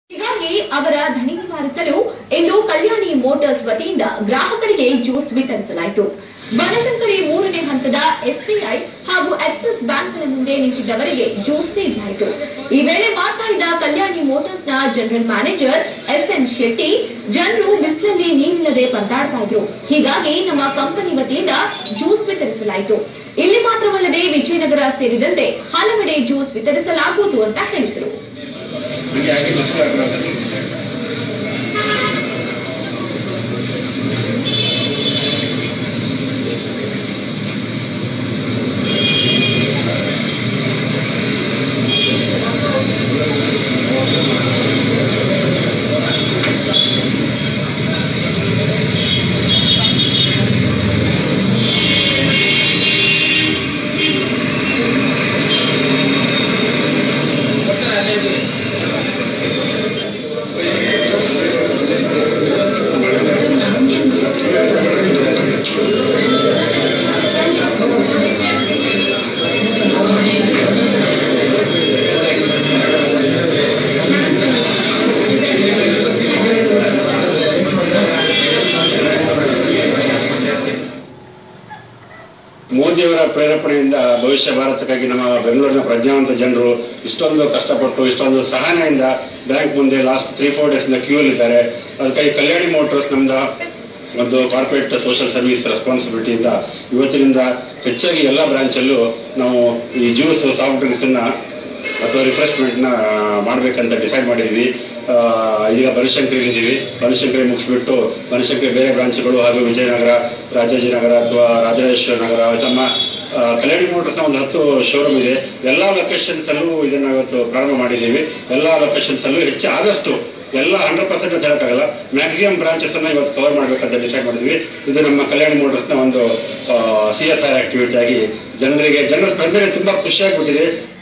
ಹೀಗಾಗಿ ಅವರ ಧಣಿ ನಿವಾರಿಸಲು ಇಂದು ಕಲ್ಯಾಣಿ ಮೋಟಾರ್ಸ್ ವತಿಯಿಂದ ಗ್ರಾಹಕರಿಗೆ ಜ್ಯೂಸ್ ವಿತರಿಸಲಾಯಿತು ಬನಶಂಕರಿ ಮೂರನೇ ಹಂತದ ಎಸ್ಬಿಐ ಹಾಗೂ ಆಕ್ಸಿಸ್ ಬ್ಯಾಂಕ್ಗಳ ಮುಂದೆ ನಿಂತಿದ್ದವರಿಗೆ ಜ್ಯೂಸ್ ನೀಡಲಾಯಿತು ಈ ವೇಳೆ ಮಾತನಾಡಿದ ಕಲ್ಯಾಣಿ ಮೋಟಾರ್ಸ್ನ general manager S N Shetty ಜನರು ಬಿಸಿಲಲ್ಲಿ ನೀರಿಲ್ಲದೆ ಪರದಾಡ್ತಾ ಇದ್ರು ಹೀಗಾಗಿ ನಮ್ಮ ಕಂಪನಿ ವತಿಯಿಂದ ಜ್ಯೂಸ್ ವಿತರಿಸಲಾಯಿತು ಇಲ್ಲಿ ಮಾತ್ರವಲ್ಲದೆ ವಿಜಯನಗರ ಸೇರಿದಂತೆ ಹಲವೆಡೆ ಜ್ಯೂಸ್ ವಿತರಿಸಲಾಗುವುದು ಅಂತ ಹೇಳಿದರು ಹಂಗೆ ಹಾಗೆ ಬಿಸಿಲು ಹಾಕಿರೋದು ಮೋದಿಯವರ ಪ್ರೇರೇಪಣೆಯಿಂದ ಭವಿಷ್ಯ ಭಾರತಕ್ಕಾಗಿ ನಮ್ಮ ಬೆಂಗಳೂರಿನ ಪ್ರಜ್ಞಾವಂತ ಜನರು ಇಷ್ಟೊಂದು ಕಷ್ಟಪಟ್ಟು ಇಷ್ಟೊಂದು ಸಹನೆಯಿಂದ ಬ್ಯಾಂಕ್ ಮುಂದೆ ಲಾಸ್ಟ್ ತ್ರೀ ಫೋರ್ ಡೇಸ್ ಇಂದ ಕ್ಯೂ ಇದ್ದಾರೆ ಅದಕ್ಕಾಗಿ ಕಲ್ಯಾಣಿ ಮೋಟರ್ಸ್ ನಮ್ದ ಒಂದು ಕಾರ್ಪೊರೇಟ್ ಸೋಷಿಯಲ್ ಸರ್ವಿಸ್ ರೆಸ್ಪಾನ್ಸಿಬಿಲಿಟಿಯಿಂದ ಇವತ್ತಿನಿಂದ ಹೆಚ್ಚಾಗಿ ಎಲ್ಲ ಬ್ರಾಂಚಲ್ಲೂ ನಾವು ಈ ಜ್ಯೂಸ್ ಸಾಫ್ಟ್ ಡ್ರಿಂಕ್ಸ್ ಅನ್ನ ಅಥವಾ ರಿಫ್ರೆಶ್ಮೆಂಟ್ ನ ಮಾಡ್ಬೇಕಂತ ಡಿಸೈಡ್ ಮಾಡಿದ್ವಿ ಆ, ಈಗ ಬನಶಂಕರಿ ಇದ್ದೀವಿ ಬನಶಂಕರಿ ಮುಗಿಸ್ಬಿಟ್ಟು ಬನಶಂಕರಿ ಬೇರೆ ಬ್ರಾಂಚ್ಗಳು ಹಾಗೂ ವಿಜಯನಗರ ರಾಜಾಜಿನಗರ ಅಥವಾ ರಾಜರಾಜೇಶ್ವರ ನಗರ ನಮ್ಮ ಆ, ಕಲ್ಯಾಣಿ ಮೋಟರ್ಸ್ ಒಂದು ಹತ್ತು ಶೋರೂಮ್ ಇದೆ ಎಲ್ಲಾ ಲೊಕೇಶನ್ಸ್ ಅಲ್ಲೂ ಇದನ್ನ ಇವತ್ತು ಪ್ರಾರಂಭ ಮಾಡಿದ್ದೀವಿ ಎಲ್ಲಾ ಲೊಕೇಶನ್ಸ್ ಅಲ್ಲೂ ಹೆಚ್ಚು ಆದಷ್ಟು ಎಲ್ಲ ಹಂಡ್ರೆಡ್ ಪರ್ಸೆಂಟ್ ಅಂತ ಹೇಳಕ್ಕಾಗಲ್ಲ ಮ್ಯಾಕ್ಸಿಮಮ್ ಬ್ರಾಂಚಸ್ ಅನ್ನ ಇವತ್ತು ಕವರ್ ಮಾಡ್ಬೇಕಂತ ಡಿಸೈಡ್ ಮಾಡಿದ್ವಿ ಇದು ನಮ್ಮ ಕಲ್ಯಾಣಿ ಮೋಟರ್ಸ್ ನ ಒಂದು ಸಿ ಎಸ್ ಆರ್ ಆಕ್ಟಿವಿಟಿ ಆಗಿ ಜನರಿಗೆ ಜನರ ಸ್ಪಂದನೆ ತುಂಬಾ ಖುಷಿಯಾಗ್ಬಿಟ್ಟಿದೆ